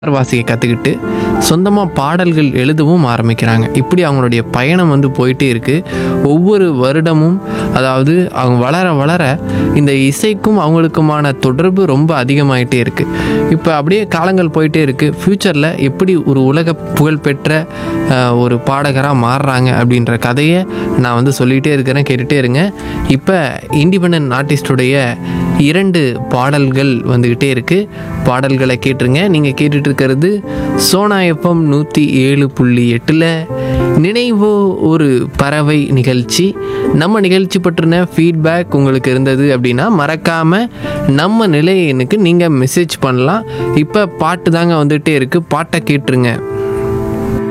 guitar வாசிக்க கற்றுக்கிட்டு சொந்தமாக பாடல்கள் எழுதவும் ஆரம்பிக்கிறாங்க இப்படி அவங்களுடைய பயணம் வந்து போயிட்டே இருக்குது ஒவ்வொரு வருடமும் அதாவது அவங்க வளர வளர இந்த இசைக்கும் அவங்களுக்குமான தொடர்பு ரொம்ப அதிகமாயிட்டே இருக்குது இப்போ அப்படியே காலங்கள் போயிட்டே இருக்குது ஃப்யூச்சரில் எப்படி ஒரு உலக புகழ்பெற்ற அஹ், ஒரு பாடகராக மாறுறாங்க அப்படின்ற கதையை நான் வந்து சொல்லிகிட்டே இருக்கிறேன் கேட்டுகிட்டே இருங்க இப்போ இண்டிபெண்ட் ஆர்டிஸ்டுடைய இரண்டு பாடல்கள் வந்துக்கிட்டே இருக்குது பாடல்களை கேட்டுருங்க நீங்கள் கேட்டுட்டு இருக்கிறது சோனா எஃப்எம் நூற்றி ஏழு புள்ளி எட்டில் நினைவோ ஒரு பறவை நிகழ்ச்சி நம்ம நிகழ்ச்சி பற்றின ஃபீட்பேக் உங்களுக்கு இருந்தது அப்படின்னா மறக்காமல் நம்ம நிலையனுக்கு நீங்கள் மெசேஜ் பண்ணலாம் இப்போ பாட்டு தாங்க வந்துகிட்டே இருக்குது பாட்டை கேட்டுருங்க